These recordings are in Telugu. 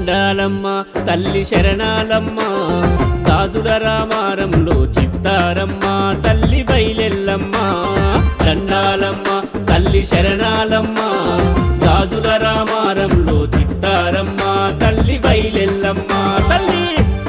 దండాలమ్మ తల్లి శరణాలమ్మ గాజుల రామారంలో చిత్తారమ్మ తల్లి బయలెల్లమ్మ దండాలమ్మ తల్లి శరణాలమ్మ గాజుల రామారంలో చిత్తారమ్మ తల్లి బయలెల్లమ్మ తల్లి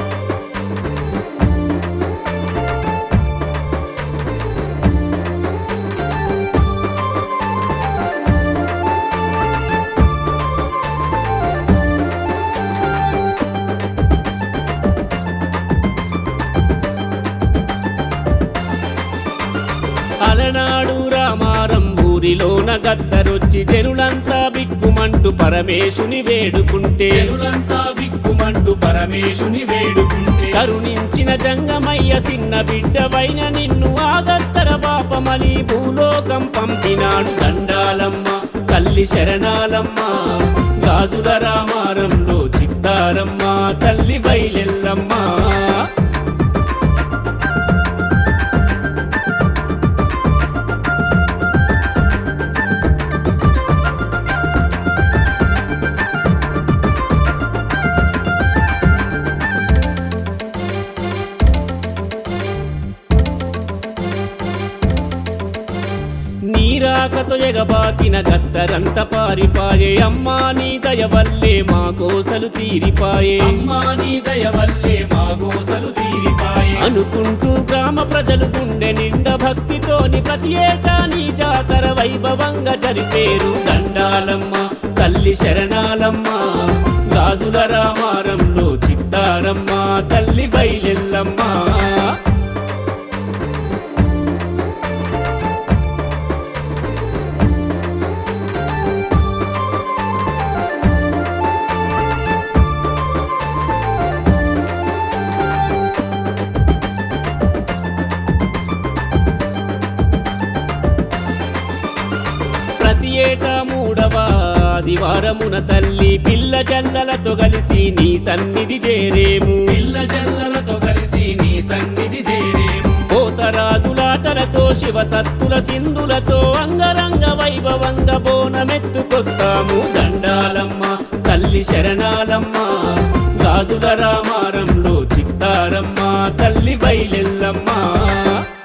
అలనాడు రామారం ఊరిలోన గద్దరొచ్చి జనులంతా బిక్కుమంటూ పరమేశుని వేడుకుంటే చెరులంతా బిక్కుమంటూ పరమేశుని వేడుకుంటే కరుణించిన జంగమయ్య చిన్న బిడ్డవైన నిన్ను ఆగత్తర పాపమని భూలోకం పంపినాడు దండాలమ్మ తల్లి శరణాలమ్మ గాజుల రామారంలో చిత్తారమ్మ తల్లి బయలెల్లమ్మ నీరాకతో ఎగబాకిన గద్దరంత పారిపాయే అమ్మా నీ దయ వల్లే మా కోసలు తీరిపాయే అమ్మా నీ దయ వల్లే మా గోసలు తీరిపాయే అనుకుంటూ గ్రామ ప్రజలు గుండె నిండ భక్తితోని ప్రతి ఏటా నీ జాతర వైభవంగా జరిపేరు దండాలమ్మ తల్లి శరణాలమ్మ గాజుల రామారంలో చిత్తారమ్మ తల్లి బయలెల్లమ్మ ప్రతి ఏటా మూడవ ఆదివారమున తల్లి పిల్ల జల్లలతో కలిసి నీ సన్నిధి చేరేము పిల్ల జల్లలతో కలిసి నీ సన్నిధి చేరేము కోతరాజులాటలతో శివ సత్తుల సింధులతో అంగరంగ వైభవంగా బోనమెత్తుకొస్తాము దండాలమ్మ తల్లి శరణాలమ్మ గాజుల రామారంలో చిత్తారమ్మ తల్లి బయలెల్లమ్మ